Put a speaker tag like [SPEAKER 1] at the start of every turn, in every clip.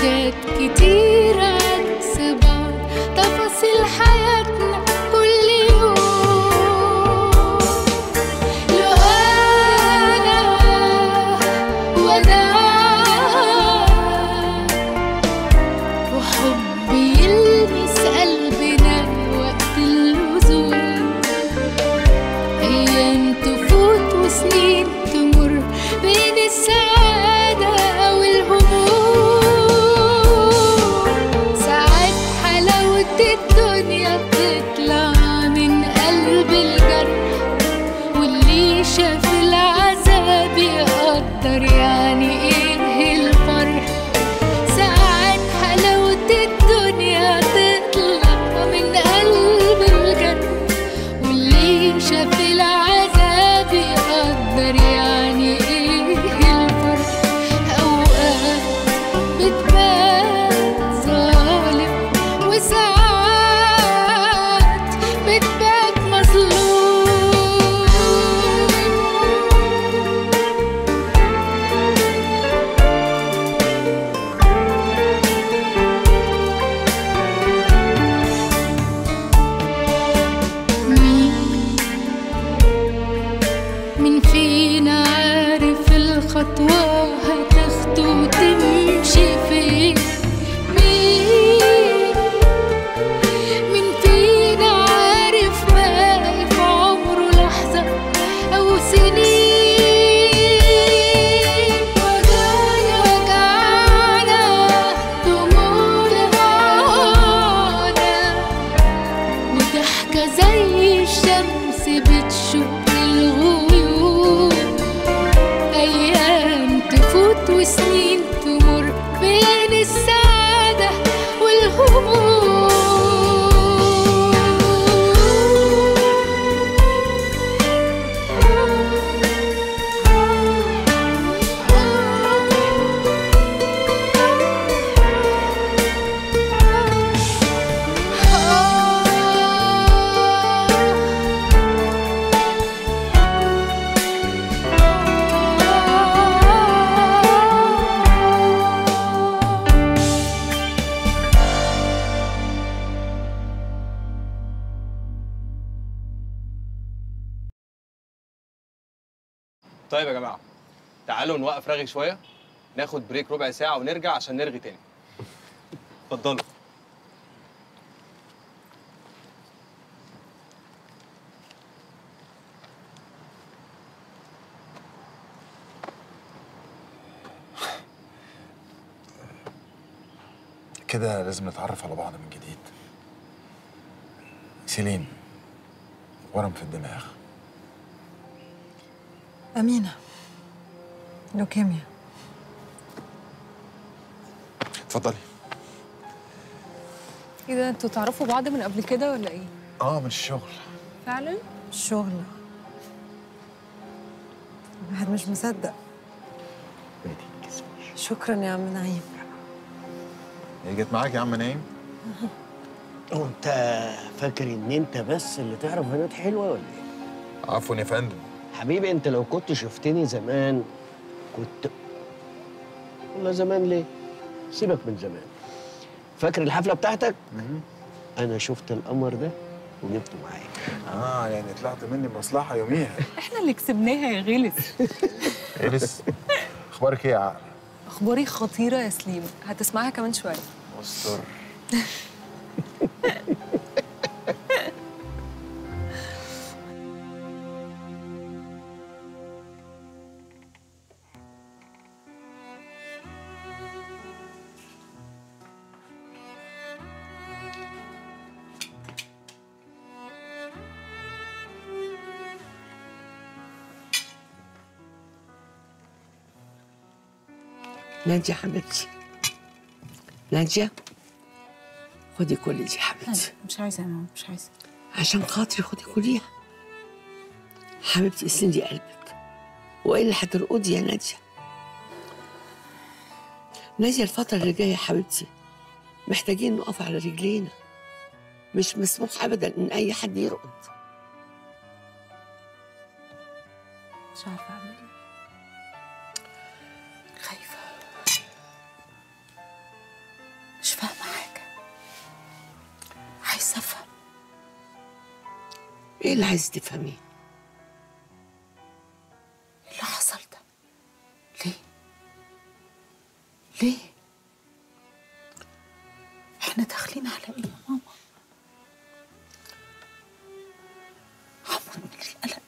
[SPEAKER 1] حاجات كتير عكس بعض تفاصيل حياتنا كل يوم لو أنا وأنا وحب يلمس قلبنا وقت اللزوم أيام تفوت وسنين تمر بين السعادة والهموم ساعات حلاوة الدنيا بتطلع من قلب الجرح واللي شاف العذاب يقدر يعني ايه الفرح ساعات حلاوة الدنيا تطلع من قلب الجنة واللي شاف العذاب يقدر يعني ايه الفرح اوقات بتبان ظالم وساعات بتبان مظلوم مين مين فينا عارف الخطوة هتاخده وتمشي فين مين مين فينا عارف باقي في عمره لحظة أو سنين وجعنا وجعنا دموعنا معانا وضحكة زي الشمس بتشق الغيوم أيام تفوت وسنين تمر بين السعادة
[SPEAKER 2] طيب يا جماعه تعالوا نوقف رغي شويه ناخد بريك ربع ساعه ونرجع عشان نرغي تاني اتفضلوا
[SPEAKER 3] كده لازم نتعرف على بعض من جديد سيلين ورم في الدماغ
[SPEAKER 4] أمينة لوكيميا
[SPEAKER 3] اتفضلي
[SPEAKER 5] ايه ده انتوا تعرفوا بعض من قبل كده ولا ايه؟
[SPEAKER 3] اه من الشغل
[SPEAKER 5] فعلا؟
[SPEAKER 4] الشغل الواحد مش مصدق شكرا يا عم نعيم
[SPEAKER 3] هي جت معاك يا عم نايم
[SPEAKER 6] هو انت فاكر ان انت بس اللي تعرف بنات حلوه ولا ايه؟
[SPEAKER 3] عفوا يا فندم
[SPEAKER 6] حبيبي انت لو كنت شفتني زمان كنت والله زمان ليه؟ سيبك من زمان فاكر الحفله بتاعتك؟ انا شفت القمر ده وجبته معايا
[SPEAKER 3] اه يعني طلعت مني مصلحه يوميها
[SPEAKER 5] احنا اللي كسبناها يا غلس
[SPEAKER 3] إيريس اخبارك ايه يا عقل
[SPEAKER 5] اخباري خطيره يا سليم هتسمعها كمان شويه
[SPEAKER 3] استر
[SPEAKER 7] نادية حبيبتي نادية خدي كل دي حبيبتي
[SPEAKER 8] مش عايزة يا ماما مش عايزة
[SPEAKER 7] عشان خاطري خدي كليها حبيبتي اسندي قلبك والا هترقدي يا نادية نادية الفترة اللي جاية يا حبيبتي محتاجين نقف على رجلينا مش مسموح ابدا ان اي حد يرقد
[SPEAKER 8] مش عارفة أعمل إيه خايفة
[SPEAKER 7] عايزة أفهم إيه اللي عايز تفهميه؟
[SPEAKER 8] إيه اللي حصل ده ليه ليه احنا داخلين على ايه يا ماما هموت من القلق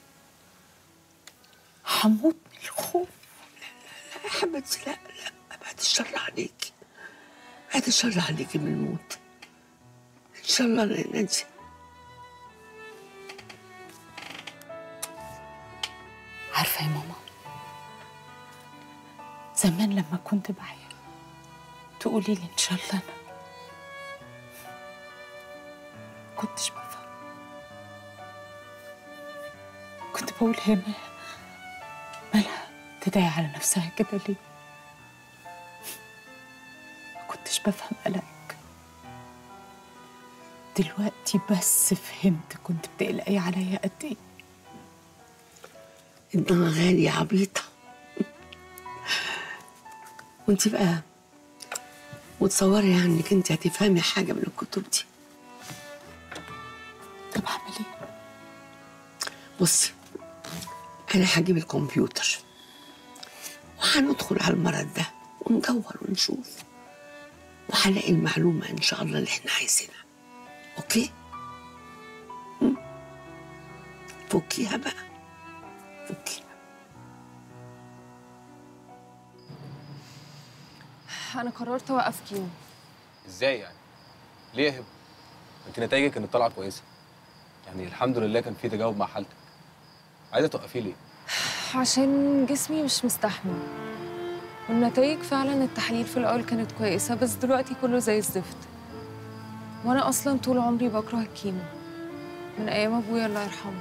[SPEAKER 8] هموت من الخوف
[SPEAKER 7] لا يا حبيبتي لا لا بعد الشر عليكي بعد الشر عليكي من الموت إن شاء الله لا ننسى
[SPEAKER 8] عارفة يا ماما زمان لما كنت بعيا تقولي لي إن شاء الله أنا كنتش بفهم كنت بقول هي مالها مالها تدعي على نفسها كده ليه ما كنتش بفهم قلقك دلوقتي بس فهمت كنت بتقلقي عليا قد ايه
[SPEAKER 7] إنما غالية عبيطة وانت بقى متصورة يعني انك انت هتفهمي حاجة من الكتب دي
[SPEAKER 8] طب اعمل ايه
[SPEAKER 7] بصي أنا هجيب الكمبيوتر وهندخل على المرض ده وندور ونشوف وهلاقي المعلومة إن شاء الله اللي إحنا عايزينها أوكي؟ م? فكيها بقى فكيها
[SPEAKER 5] انا قررت اوقف كيمو
[SPEAKER 2] ازاي يعني ليه يا هبه انت نتائجك كانت طالعه كويسه يعني الحمد لله كان في تجاوب مع حالتك عايزه توقفيه ليه
[SPEAKER 5] عشان جسمي مش مستحمل والنتائج فعلا التحاليل في الاول كانت كويسه بس دلوقتي كله زي الزفت وانا اصلا طول عمري بكره الكيمو من ايام ابويا الله يرحمه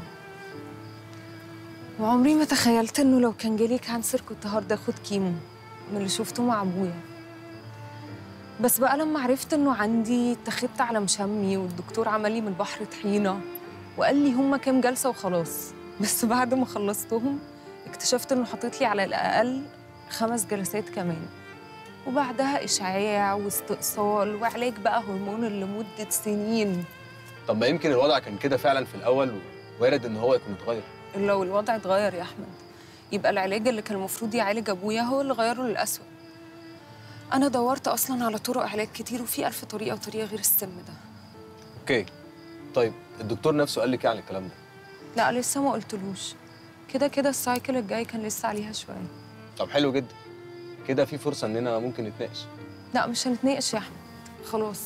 [SPEAKER 5] وعمري ما تخيلت انه لو كان جالي كانسر كنت هرضى اخد كيمو من اللي شفته مع ابويا بس بقى لما عرفت انه عندي اتخذت على مشمي والدكتور عمل لي من البحر طحينه وقال لي هما كام جلسه وخلاص بس بعد ما خلصتهم اكتشفت انه حاطط لي على الاقل خمس جلسات كمان وبعدها اشعاع واستئصال وعلاج بقى هرمون لمده سنين
[SPEAKER 2] طب ما يمكن الوضع كان كده فعلا في الاول وارد ان هو يكون اتغير
[SPEAKER 5] لو الوضع اتغير يا احمد يبقى العلاج اللي كان المفروض يعالج ابويا هو اللي غيره للأسوأ انا دورت اصلا على طرق علاج كتير وفي الف طريقه وطريقه غير السم ده
[SPEAKER 2] اوكي طيب الدكتور نفسه قال لك ايه عن الكلام ده
[SPEAKER 5] لا لسه ما قلتلوش كده كده السايكل الجاي كان لسه عليها شويه
[SPEAKER 2] طب حلو جدا كده في فرصه اننا ممكن نتناقش
[SPEAKER 5] لا مش هنتناقش يا احمد خلاص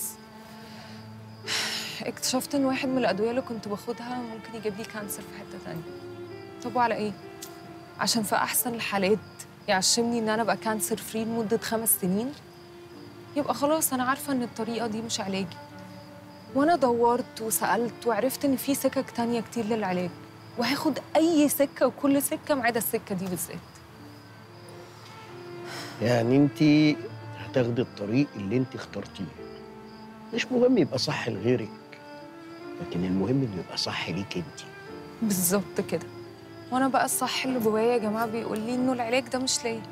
[SPEAKER 5] اكتشفت ان واحد من الادويه اللي كنت باخدها ممكن يجيب لي كانسر في حته تانية طب وعلى ايه عشان في احسن الحالات يعشمني ان انا ابقى كانسر فري لمده خمس سنين يبقى خلاص انا عارفه ان الطريقه دي مش علاجي وانا دورت وسالت وعرفت ان في سكك تانية كتير للعلاج وهاخد اي سكه وكل سكه ما عدا السكه دي بالذات
[SPEAKER 6] يعني انت هتاخدي الطريق اللي انت اخترتيه مش مهم يبقى صح لغيرك لكن المهم انه يبقى صح ليك انت
[SPEAKER 5] بالظبط كده وانا بقى الصح اللي جوايا يا جماعه بيقول لي انه العلاج ده مش ليا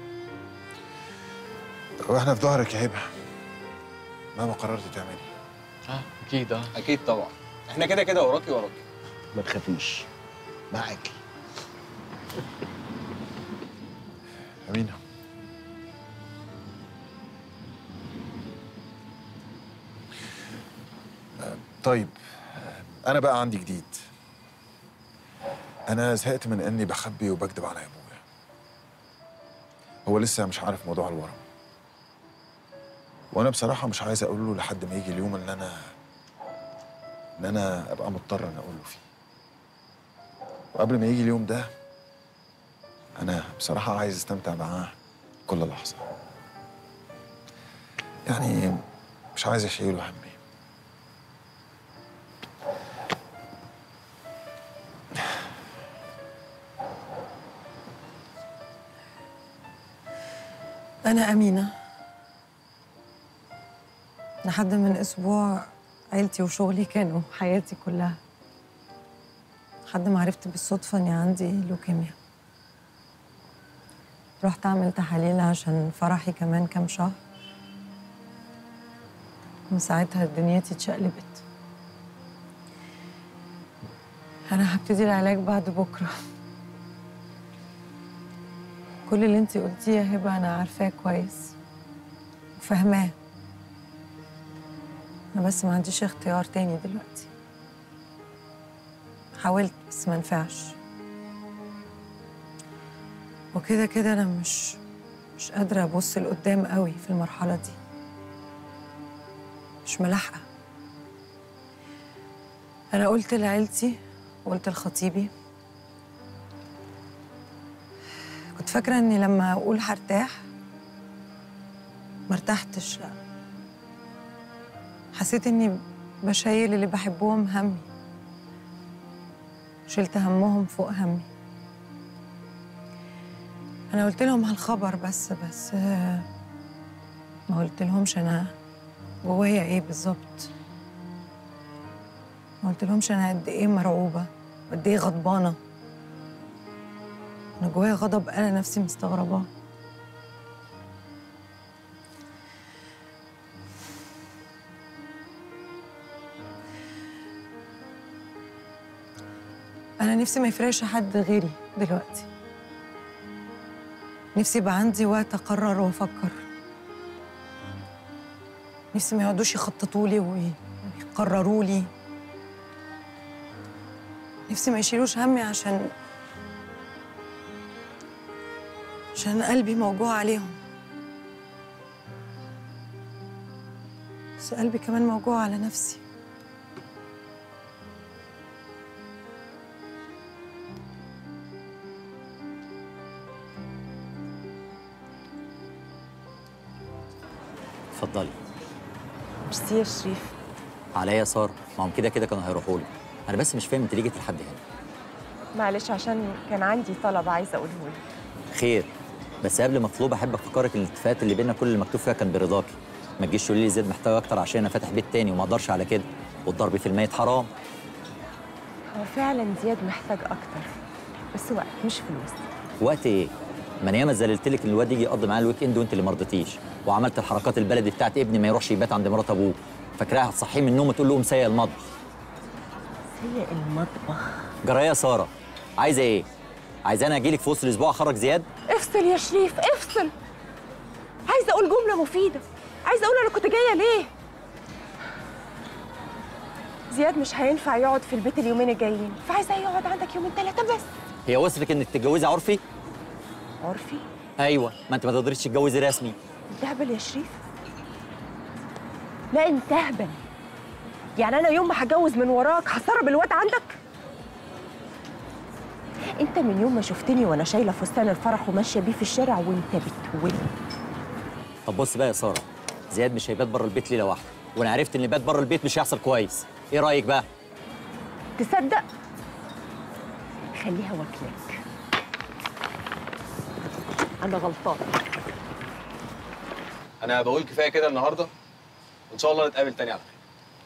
[SPEAKER 3] واحنا في ظهرك يا هبه مهما قررت تعملي
[SPEAKER 2] اه اكيد اه اكيد طبعا احنا كده كده وراكي وراكي
[SPEAKER 6] ما تخافيش معاكي
[SPEAKER 3] امينه آه، طيب آه، انا بقى عندي جديد انا زهقت من اني بخبي وبكذب على ابويا هو لسه مش عارف موضوع الورم وانا بصراحه مش عايز اقول له لحد ما يجي اليوم اللي انا ان انا ابقى مضطر ان اقول له فيه وقبل ما يجي اليوم ده انا بصراحه عايز استمتع معاه كل لحظه يعني مش عايز اشيله همي
[SPEAKER 4] أنا أمينة لحد من أسبوع عيلتي وشغلي كانوا حياتي كلها لحد ما عرفت بالصدفة إني عندي لوكيميا رحت أعمل تحاليل عشان فرحي كمان كام شهر من ساعتها دنيتي اتشقلبت أنا هبتدي العلاج بعد بكرة كل اللي انتي قلتيه يا هبة أنا عارفاه كويس وفاهماه أنا بس ما عنديش اختيار تاني دلوقتي حاولت بس ما نفعش وكده كده أنا مش مش قادرة أبص لقدام قوي في المرحلة دي مش ملاحقة أنا قلت لعيلتي وقلت لخطيبي كنت فاكرة إني لما أقول هرتاح مرتحتش لا حسيت إني بشيل اللي بحبهم همي شلت همهم فوق همي أنا قلت لهم هالخبر بس بس آه، ما قلت لهمش أنا جوايا إيه بالظبط ما قلت لهمش أنا قد إيه مرعوبة وقد إيه غضبانة أنا جوايا غضب أنا نفسي مستغرباه أنا نفسي ما يفرقش حد غيري دلوقتي نفسي يبقى عندي وقت أقرر وأفكر نفسي ما يقعدوش يخططوا لي ويقرروا لي نفسي ما يشيلوش همي عشان عشان قلبي موجوع عليهم بس قلبي كمان موجوع على نفسي
[SPEAKER 9] اتفضلي
[SPEAKER 5] ميرسي يا شريف
[SPEAKER 9] عليا ساره ما هم كده كده كانوا هيروحوا لي انا بس مش فاهم انت ليه جيت لحد هنا
[SPEAKER 5] معلش عشان كان عندي طلب عايزه اقوله لك
[SPEAKER 9] خير بس قبل ما اطلب احب افكرك ان الاتفاقات اللي بينا كل اللي مكتوب فيها كان برضاكي ما تجيش تقولي لي زياد محتاج اكتر عشان انا فاتح بيت تاني وما اقدرش على كده والضرب في الميت حرام
[SPEAKER 5] هو فعلا زياد محتاج اكتر بس وقت مش فلوس
[SPEAKER 9] وقت ايه ما انا ياما زللت لك ان الواد يجي يقضي معايا الويك اند وانت اللي ما رضيتيش وعملت الحركات البلدي بتاعت ابني ما يروحش يبات عند مرات ابوه فاكراها هتصحيه من النوم وتقول له قوم سيق المطبخ
[SPEAKER 5] سيء المطبخ
[SPEAKER 9] جرايه ساره عايزه ايه عايزاني اجي لك في وسط الاسبوع اخرج زياد
[SPEAKER 5] افصل يا شريف افصل عايزه اقول جمله مفيده عايزه اقول انا كنت جايه ليه زياد مش هينفع يقعد في البيت اليومين الجايين فعايزه يقعد عندك يومين ثلاثه بس
[SPEAKER 9] هي وصلك انك تتجوزي عرفي
[SPEAKER 5] عرفي
[SPEAKER 9] ايوه ما انت ما تقدريش تتجوزي رسمي
[SPEAKER 5] انت هبل يا شريف لا انت هبل يعني انا يوم ما هتجوز من وراك هسرب الواد عندك انت من يوم ما شفتني وانا شايله فستان الفرح وماشيه بيه في الشارع وانت بتولي
[SPEAKER 9] طب بص بقى يا ساره زياد مش هيبات بره البيت ليله واحده وانا عرفت ان بات بره البيت مش هيحصل كويس ايه رايك بقى
[SPEAKER 5] تصدق خليها واكلك انا غلطان
[SPEAKER 2] انا بقول كفايه كده النهارده وان شاء الله نتقابل تاني على خير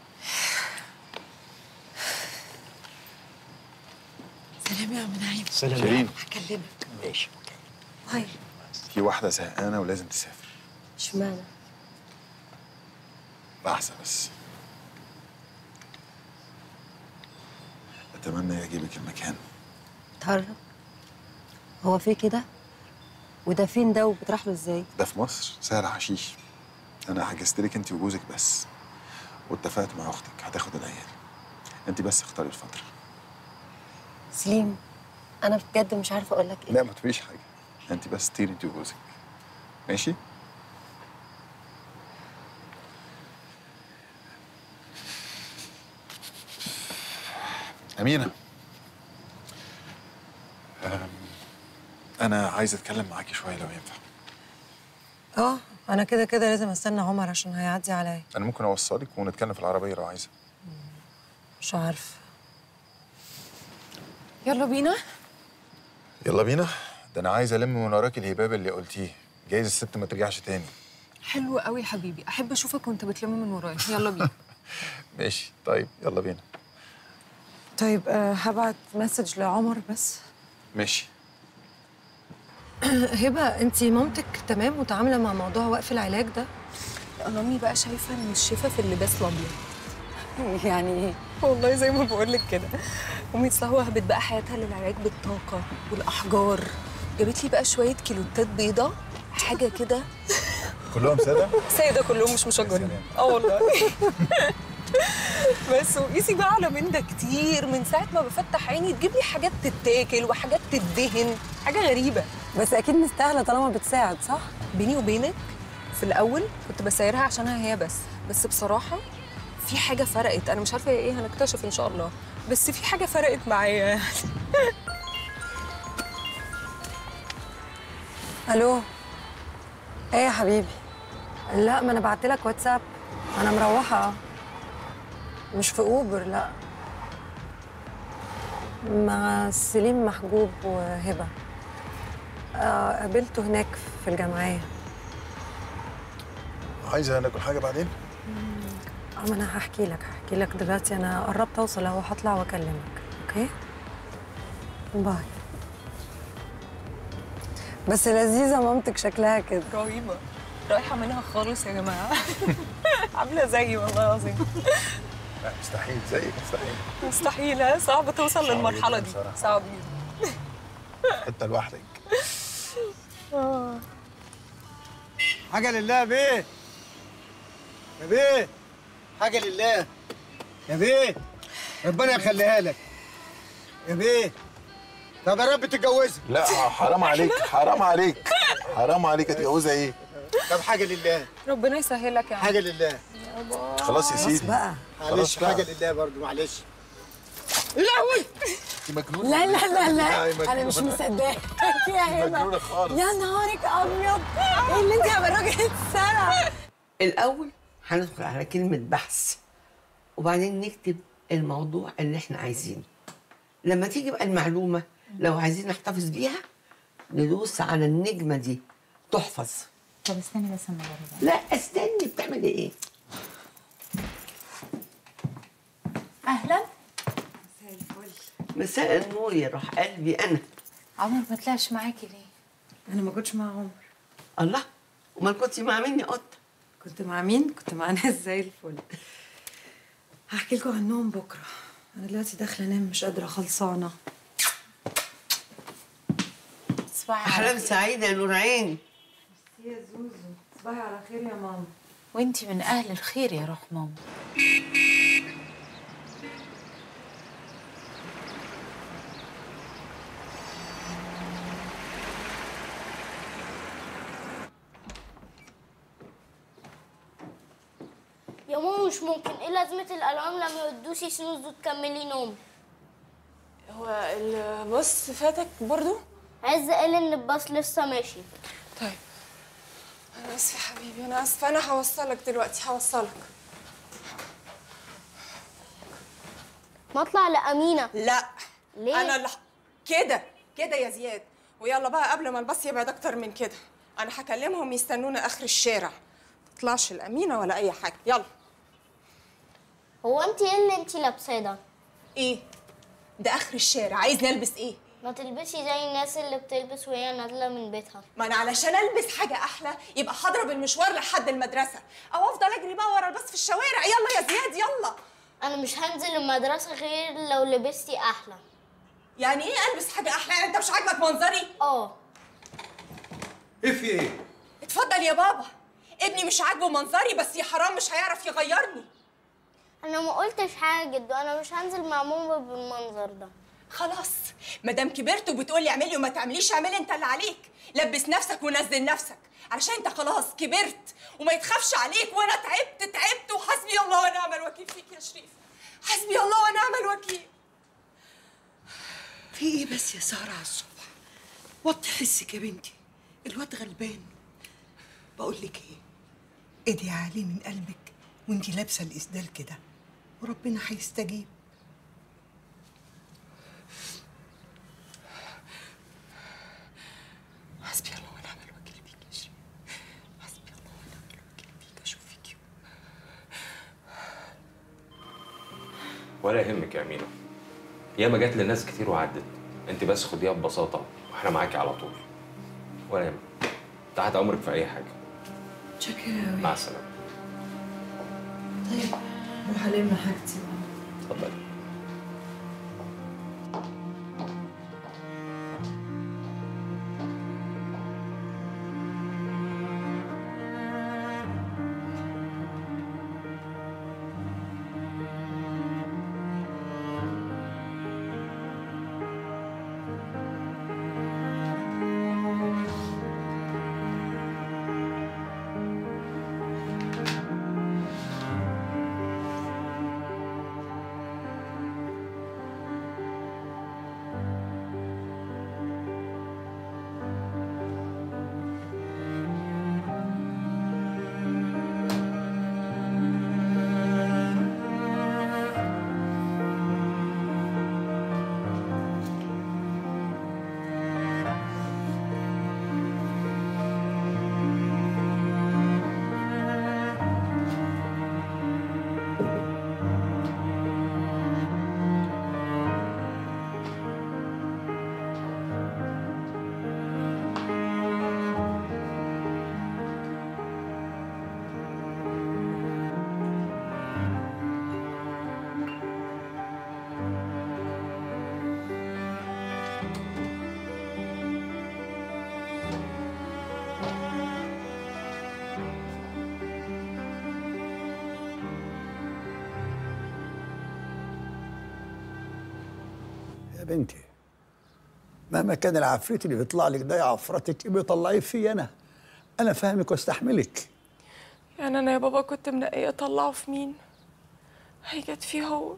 [SPEAKER 4] سلام يا عم نعيم
[SPEAKER 6] سلام
[SPEAKER 3] شيرين
[SPEAKER 4] هكلمك
[SPEAKER 6] ماشي
[SPEAKER 4] هاي
[SPEAKER 3] في واحدة زهقانة ولازم تسافر
[SPEAKER 5] اشمعنى
[SPEAKER 3] لحظة بس أتمنى يعجبك المكان
[SPEAKER 10] تهرب هو في كده وده فين ده وبتروح له ازاي
[SPEAKER 3] ده في مصر سهل حشيش أنا حجزت لك أنت وجوزك بس واتفقت مع أختك هتاخد العيال أنت بس اختاري الفترة
[SPEAKER 10] سليم انا بجد مش عارفه اقول لك ايه
[SPEAKER 3] لا ما تقوليش حاجة أنت بس طيري أنت وجوزك ماشي؟ أمينة أم، أنا عايز أتكلم معاكي شوية لو ينفع
[SPEAKER 4] اه انا كده كده لازم استنى عمر عشان هيعدي عليا
[SPEAKER 3] أنا ممكن أوصلك ونتكلم في العربية لو عايزة
[SPEAKER 4] مش عارفه
[SPEAKER 5] يلا بينا
[SPEAKER 3] يلا بينا ده أنا عايز ألم من وراك الهباب اللي قلتيه جايز الست ما ترجعش تاني
[SPEAKER 5] حلو قوي يا حبيبي احب اشوفك وانت بتلم من ورايا يلا بينا
[SPEAKER 3] ماشي طيب يلا بينا
[SPEAKER 4] طيب آه هبعت مسج لعمر بس
[SPEAKER 3] ماشي
[SPEAKER 4] هبه انت مامتك تمام متعامله مع موضوع وقف العلاج ده
[SPEAKER 5] انا امي بقى شايفه ان الشفا في اللباس الابيض
[SPEAKER 4] يعني ايه
[SPEAKER 5] والله زي ما بقول لك كده امي تصلا وهبت بقى حياتها للعلاج بالطاقه والاحجار جابت لي بقى شويه كيلوتات بيضه حاجه كده
[SPEAKER 3] كلهم ساده
[SPEAKER 5] ساده كلهم مش مشجرين اه والله بس وقيسي بقى على من ده كتير من ساعه ما بفتح عيني تجيب لي حاجات تتاكل وحاجات تدهن حاجه غريبه
[SPEAKER 4] بس اكيد مستاهله طالما بتساعد صح
[SPEAKER 5] بيني وبينك في الاول كنت بسايرها عشانها هي بس بس بصراحه في حاجه فرقت انا مش عارفه هي ايه هنكتشف ان شاء الله بس في حاجه فرقت معايا يعني
[SPEAKER 4] الو ايه يا حبيبي لا ما انا بعت لك واتساب انا مروحه مش في اوبر لا مع سليم محجوب وهبه آه قابلته هناك في الجمعيه
[SPEAKER 3] عايزه ناكل حاجه بعدين
[SPEAKER 4] اه ما انا هحكي لك هحكي لك دلوقتي انا قربت اوصل اهو هطلع واكلمك اوكي باي بس لذيذه مامتك شكلها كده
[SPEAKER 5] رهيبه رايحه منها خالص يا جماعه عامله زيي والله العظيم
[SPEAKER 3] لا مستحيل زيك مستحيل
[SPEAKER 5] مستحيل ها؟ صعب توصل
[SPEAKER 3] صعب
[SPEAKER 5] للمرحله
[SPEAKER 3] جداً
[SPEAKER 5] دي
[SPEAKER 3] بصراحة.
[SPEAKER 5] صعب جدا
[SPEAKER 3] حته لوحدك
[SPEAKER 11] حاجة لله يا بيه يا بيه حاجة لله يا بيه ربنا يخليها لك يا بيه طب يا رب تتجوزها
[SPEAKER 3] لا حرام عليك حرام عليك حرام عليك هتجوزها ايه
[SPEAKER 11] طب حاجة لله
[SPEAKER 5] ربنا يسهلك يا عم
[SPEAKER 11] حاجة لله
[SPEAKER 3] خلاص يا سيدي
[SPEAKER 4] بقى
[SPEAKER 11] معلش
[SPEAKER 3] بقى.
[SPEAKER 11] حاجة لله برضو معلش
[SPEAKER 3] انت مجنونه
[SPEAKER 4] لا لا لا لا
[SPEAKER 3] أي مجنونة.
[SPEAKER 4] انا مش مصدقاك يا
[SPEAKER 3] مجنونه
[SPEAKER 4] هبه
[SPEAKER 3] خالص
[SPEAKER 4] يا نهارك ابيض ايه اللي انت يا راجل اتسرع
[SPEAKER 7] الأول هندخل على كلمة بحث وبعدين نكتب الموضوع اللي احنا عايزينه لما تيجي بقى المعلومة لو عايزين نحتفظ بيها ندوس على النجمة دي تحفظ
[SPEAKER 8] طب استني بس اما اجرب
[SPEAKER 7] لا استني بتعمل ايه
[SPEAKER 8] اهلا
[SPEAKER 7] مساء النور يا روح قلبي انا
[SPEAKER 8] عمر ما طلعش معاكي ليه
[SPEAKER 4] انا ما كنتش مع عمر
[SPEAKER 7] الله امال كنت مع مين يا قطه
[SPEAKER 4] كنت مع مين كنت مع ناس زي الفل هحكي لكم عنهم بكره انا دلوقتي داخله انام مش قادره خلصانه
[SPEAKER 8] تصبحي على
[SPEAKER 7] احلام
[SPEAKER 8] خير.
[SPEAKER 7] سعيده يا نور عين
[SPEAKER 4] يا زوزو تصبحي على خير يا ماما
[SPEAKER 8] وانتي من اهل الخير يا روح ماما
[SPEAKER 12] يا ماما مش ممكن ايه لازمة الألوان لما تدوسي سنوز وتكملي نوم
[SPEAKER 5] هو الباص فاتك برضو
[SPEAKER 12] عز قال ان الباص لسه ماشي
[SPEAKER 5] طيب انا اسفه حبيبي انا اسفه انا هوصلك دلوقتي هوصلك
[SPEAKER 12] ما اطلع لأمينة
[SPEAKER 5] لا
[SPEAKER 12] ليه؟
[SPEAKER 5] انا اللي ح- كده كده يا زياد ويلا بقى قبل ما الباص يبعد اكتر من كده انا هكلمهم يستنونا اخر الشارع تطلعش الامينه ولا اي حاجه يلا
[SPEAKER 12] هو انت ايه اللي انت لابساه ده؟
[SPEAKER 5] ايه ده اخر الشارع عايز نلبس ايه
[SPEAKER 12] ما تلبسي زي الناس اللي بتلبس وهي نازلة من بيتها
[SPEAKER 5] ما انا علشان البس حاجه احلى يبقى هضرب المشوار لحد المدرسه او افضل اجري بقى ورا الباص في الشوارع يلا يا زياد يلا
[SPEAKER 12] انا مش هنزل المدرسة غير لو لبستي احلى
[SPEAKER 5] يعني ايه البس حاجه احلى يعني انت مش عاجبك منظري
[SPEAKER 12] اه
[SPEAKER 11] ايه في ايه؟
[SPEAKER 5] اتفضل يا بابا ابني مش عاجبه منظري بس يا حرام مش هيعرف يغيرني
[SPEAKER 12] انا ما قلتش حاجة جدو انا مش هنزل مع ماما بالمنظر ده
[SPEAKER 5] خلاص مادام كبرت وبتقولي اعملي وما تعمليش اعملي انت اللي عليك لبس نفسك ونزل نفسك علشان انت خلاص كبرت وما يتخافش عليك وانا تعبت تعبت وحسبي الله ونعم الوكيل فيك يا شريف حسبي الله ونعم الوكيل
[SPEAKER 7] في ايه بس يا ساره على الصبح وطي حسك يا بنتي الواد غلبان
[SPEAKER 13] بقول لك ايه ادعي عليه من قلبك وانتي لابسه الاسدال كده وربنا هيستجيب حسبي الله ونعم الوكيل فيك يا شيخ حسبي الله ونعم الوكيل فيك اشوف فيك يوم
[SPEAKER 14] ولا يهمك يا أمينة ياما جات لناس كتير وعدت انت بس خديها ببساطة واحنا معاكي على طول ولا يهمك تحت أمرك في أي حاجة
[SPEAKER 4] شكرا
[SPEAKER 14] مع السلامة
[SPEAKER 4] طيب روح الم حاجتي
[SPEAKER 2] اتفضلي
[SPEAKER 15] يا بنتي مهما كان العفريت اللي بيطلع لك ده عفرتك يبقى طلعيه في انا انا فاهمك واستحملك
[SPEAKER 5] يعني انا يا بابا كنت منقيه اطلعه في مين هي جت فيه هو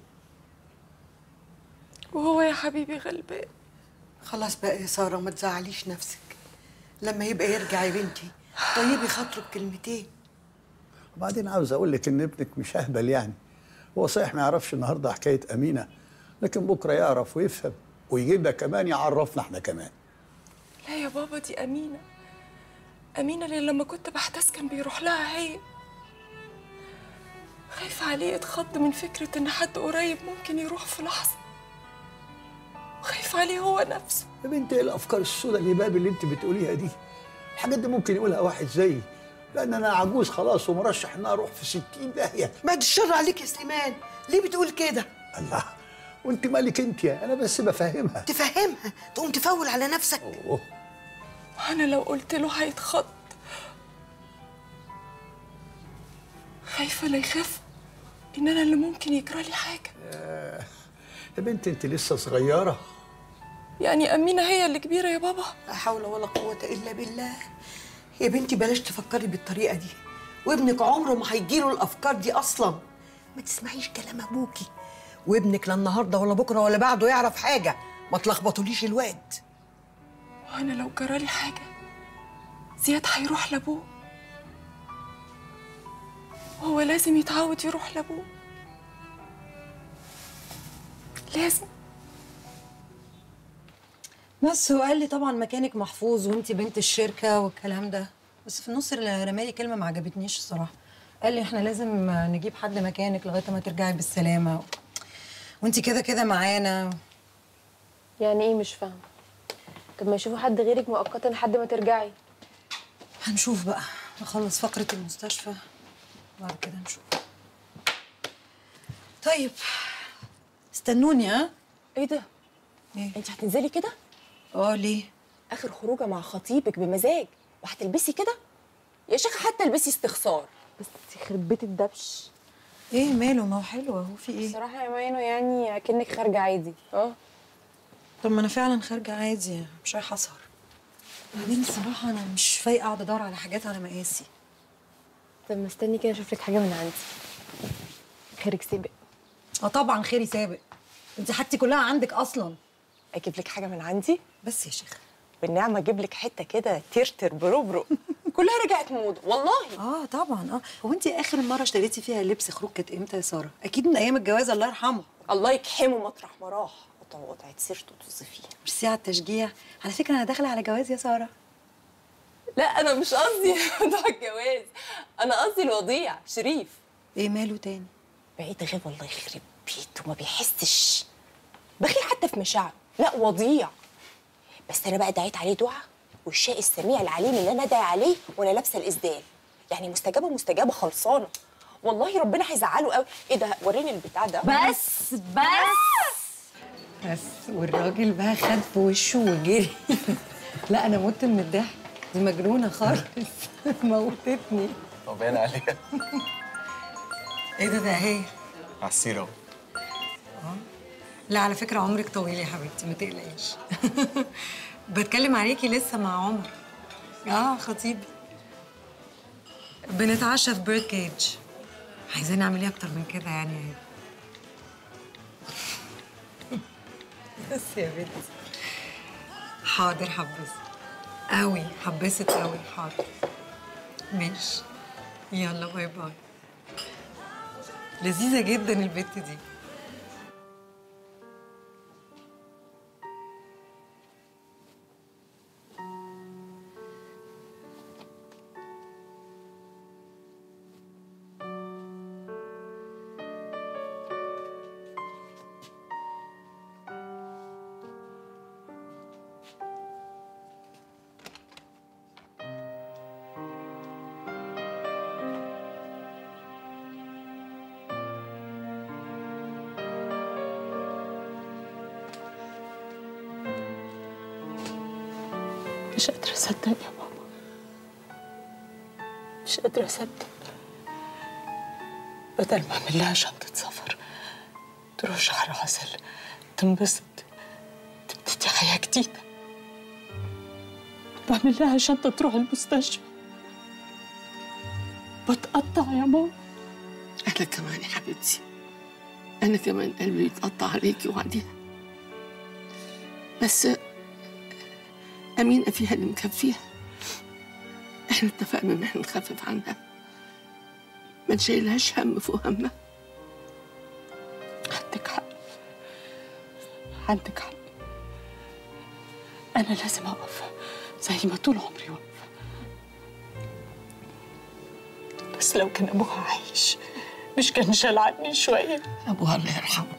[SPEAKER 5] وهو يا حبيبي غلبان
[SPEAKER 13] خلاص بقى يا ساره ما تزعليش نفسك لما يبقى يرجع يا بنتي طيبي خاطره بكلمتين
[SPEAKER 15] وبعدين عاوز اقول لك ان ابنك مش اهبل يعني هو صحيح ما يعرفش النهارده حكايه امينه لكن بكره يعرف ويفهم ويجيبها كمان يعرفنا احنا كمان
[SPEAKER 5] لا يا بابا دي أمينة أمينة اللي لما كنت بحتاس كان بيروح لها هي خايفة عليه يتخض من فكرة إن حد قريب ممكن يروح في لحظة وخايفة عليه هو نفسه
[SPEAKER 15] يا بنتي ايه الافكار السوداء الهباب اللي انت بتقوليها دي الحاجات دي ممكن يقولها واحد زيي لان انا عجوز خلاص ومرشح ان أنا اروح في 60 داهيه
[SPEAKER 13] بعد الشر عليك يا سليمان ليه بتقول كده
[SPEAKER 15] الله وانت مالك انت يا انا بس بفهمها
[SPEAKER 13] تفهمها تقوم تفول على نفسك
[SPEAKER 15] أوه.
[SPEAKER 5] وأنا لو قلت له هيتخض خايفة لا يخاف إن أنا اللي ممكن يجرى لي حاجة
[SPEAKER 15] يا بنتي انت لسه صغيره
[SPEAKER 5] يعني أمينة هي اللي كبيرة يا بابا
[SPEAKER 13] لا حول ولا قوة إلا بالله يا بنتي بلاش تفكري بالطريقة دي وابنك عمره ما هيجيله الأفكار دي أصلا ما تسمعيش كلام أبوكي وابنك لا النهارده ولا بكرة ولا بعده يعرف حاجة ما تلخبطوليش الواد
[SPEAKER 5] وأنا لو جرى لي حاجة زياد هيروح لأبوه وهو لازم يتعود يروح لأبوه لازم
[SPEAKER 4] بس هو قال لي طبعا مكانك محفوظ وانت بنت الشركه والكلام ده بس في النص رمالي كلمه ما عجبتنيش الصراحه قال لي احنا لازم نجيب حد مكانك لغايه ما ترجعي بالسلامه وانت كده كده معانا
[SPEAKER 5] يعني ايه مش فاهمه طب ما يشوفوا حد غيرك مؤقتا لحد ما ترجعي
[SPEAKER 4] هنشوف بقى نخلص فقره المستشفى وبعد كده نشوف طيب استنوني ها
[SPEAKER 5] ايه ده
[SPEAKER 4] ايه
[SPEAKER 5] انت هتنزلي كده
[SPEAKER 4] اه ليه
[SPEAKER 5] اخر خروجه مع خطيبك بمزاج وهتلبسي كده يا شيخه حتى البسي استخسار بس يخرب بيت الدبش
[SPEAKER 4] ايه ماله ما هو حلو اهو في ايه
[SPEAKER 5] الصراحه يا ماينو يعني اكنك خارجه عادي اه
[SPEAKER 4] طب ما انا فعلا خارجه عادي مش رايحه اسهر بعدين الصراحه انا مش فايقه اقعد ادور على حاجات على مقاسي
[SPEAKER 5] طب ما استني كده اشوف لك حاجه من عندي خيرك سابق
[SPEAKER 4] اه طبعا خيري سابق انت حاجتي كلها عندك اصلا
[SPEAKER 5] اجيب لك حاجه من عندي
[SPEAKER 4] بس يا شيخه
[SPEAKER 5] بالنعمه اجيب لك حته كده ترتر بربرق كلها رجعت موضه والله
[SPEAKER 4] اه طبعا اه هو انت اخر مره اشتريتي فيها لبس خروج كانت امتى يا ساره اكيد من ايام الجواز الله يرحمه
[SPEAKER 5] الله يكحمه مطرح ما راح قطع قطعه سيرته توصفيه
[SPEAKER 4] ميرسي على التشجيع على فكره انا داخله على جواز يا ساره
[SPEAKER 5] لا انا مش قصدي موضوع الجواز انا قصدي الوضيع شريف
[SPEAKER 4] ايه ماله تاني
[SPEAKER 5] بعيد غير والله يخرب بيته ما بيحسش بخيل حتى في مشاعره لا وضيع بس انا بقى دعيت عليه دعاء والشاء السميع العليم اللي انا ادعي عليه وانا لابسه الاسدال يعني مستجابه مستجابه خلصانه
[SPEAKER 16] والله ربنا هيزعله قوي ايه ده وريني البتاع ده
[SPEAKER 10] بس بس
[SPEAKER 4] بس والراجل بقى خد في وشه وجري لا انا مت من الضحك دي مجنونه خالص موتتني
[SPEAKER 2] هو باين عليها
[SPEAKER 4] ايه ده ده هي
[SPEAKER 2] على السيرة اهو
[SPEAKER 4] لا على فكره عمرك طويل يا حبيبتي ما تقلقيش بتكلم عليكي لسه مع عمر اه خطيبي بنتعشى في بيرد كيج عايزين نعمل ايه اكتر من كده يعني يا هبه بس يا بنتي حاضر حبست قوي حبست قوي حاضر ماشي يلا باي باي لذيذه جدا البت دي
[SPEAKER 8] مش قادرة أصدق يا ماما مش قادرة أصدق بدل ما أعمل لها شنطة سفر تروح شهر عسل تنبسط تبتدي حياة جديدة بعمل لها شنطة تروح المستشفى بتقطع يا ماما
[SPEAKER 7] أنا كمان يا حبيبتي أنا كمان قلبي يتقطع عليكي وعليها بس أمينة فيها اللي مكفيها إحنا اتفقنا إن إحنا نخفف عنها ما نشيلهاش هم فوق همها
[SPEAKER 8] عندك حق عندك حق أنا لازم أقف زي ما طول عمري واقفة بس لو كان أبوها عايش مش كان شال عني شوية
[SPEAKER 7] أبوها الله يرحمه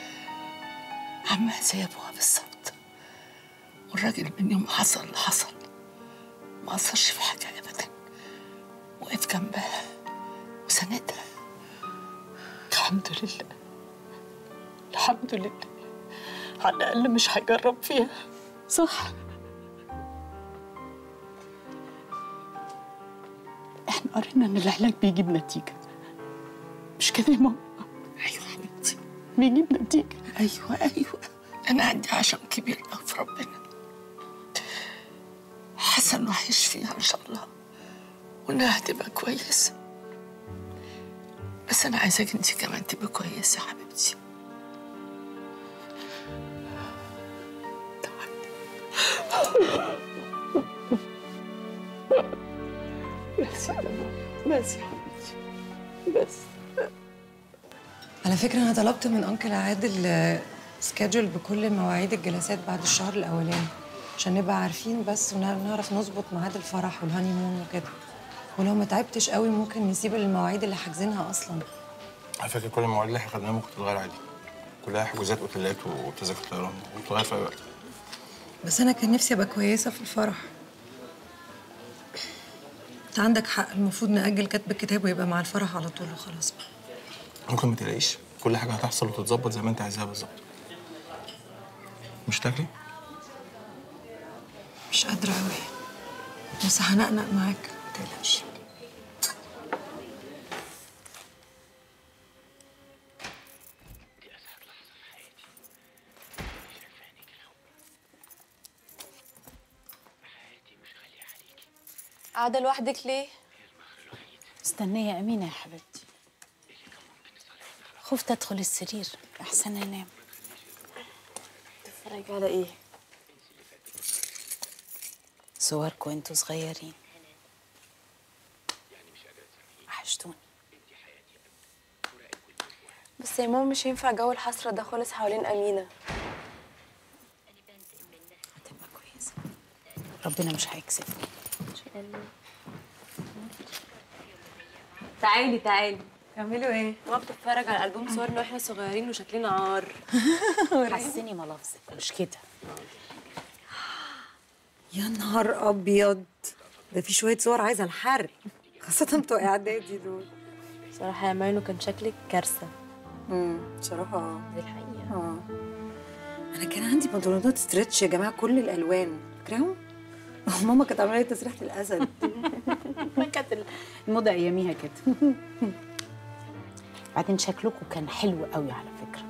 [SPEAKER 7] عمها زي أبوها بالظبط والراجل من يوم ما حصل اللي حصل ما أثرش في حاجة أبدا وقف جنبها وساندها
[SPEAKER 8] الحمد لله الحمد لله على الأقل مش هيجرب فيها صح احنا قرينا ان العلاج بيجيب نتيجة مش كده يا ماما
[SPEAKER 7] أيوة حبيبتي
[SPEAKER 8] بيجيب نتيجة
[SPEAKER 7] أيوة أيوة أنا عندي عشم كبير أوي في ربنا حاسة إنه هيعيش فيها إن شاء الله وإنها هتبقى كويسة بس أنا عايزاك أنت كمان تبقى كويسة يا حبيبتي بس يا ماما بس يا حبيبتي بس
[SPEAKER 4] على فكرة أنا طلبت من أنكل عادل سكادجول بكل مواعيد الجلسات بعد الشهر الأولاني عشان نبقى عارفين بس ونعرف نظبط ميعاد الفرح والهاني مون وكده ولو ما تعبتش قوي ممكن نسيب المواعيد اللي حاجزينها أصلا
[SPEAKER 17] على فكره كل المواعيد اللي احنا خدناها ممكن تتغير عادي كلها حجوزات اوتيلات وتذاكر طيران وتتغير في اي وقت
[SPEAKER 4] بس أنا كان نفسي أبقى كويسة في الفرح أنت عندك حق المفروض نأجل كتب الكتاب ويبقى مع الفرح على طول وخلاص بقى
[SPEAKER 17] ممكن ما تلاقيش كل حاجه هتحصل وتتظبط زي ما انت عايزاها بالظبط مش تاكلي
[SPEAKER 4] مش قادرة أوي بس هنقنق معاك ما تقلقش
[SPEAKER 5] قاعدة لوحدك ليه؟
[SPEAKER 8] مستنية أمينة يا حبيبتي خفت أدخل السرير أحسن أنام
[SPEAKER 5] تتفرجي على ايه؟
[SPEAKER 8] صوركم وانتوا صغيرين وحشتوني
[SPEAKER 5] بس يا ماما مش هينفع جو الحسرة ده خالص حوالين أمينة
[SPEAKER 8] ربنا مش هيكسفني
[SPEAKER 5] إن شاء الله تعالي تعالي
[SPEAKER 4] تعملوا ايه؟
[SPEAKER 5] ماما بتتفرج على ألبوم صورنا واحنا صغيرين وشكلنا عار
[SPEAKER 8] حسني ملافظك مش كده
[SPEAKER 4] يا نهار أبيض ده في شوية صور عايزة الحرق خاصة بتوع إعدادي دول
[SPEAKER 18] صراحه يا ماينو كان شكلك كارثه
[SPEAKER 4] امم بصراحه اه
[SPEAKER 18] دي الحقيقه
[SPEAKER 4] اه انا كان عندي بنطلونات ستريتش يا جماعه كل الالوان فاكراهم ماما كانت عامله لي تسريحه الاسد
[SPEAKER 19] كانت الموضه اياميها كده بعدين شكلكم كان حلو قوي على فكره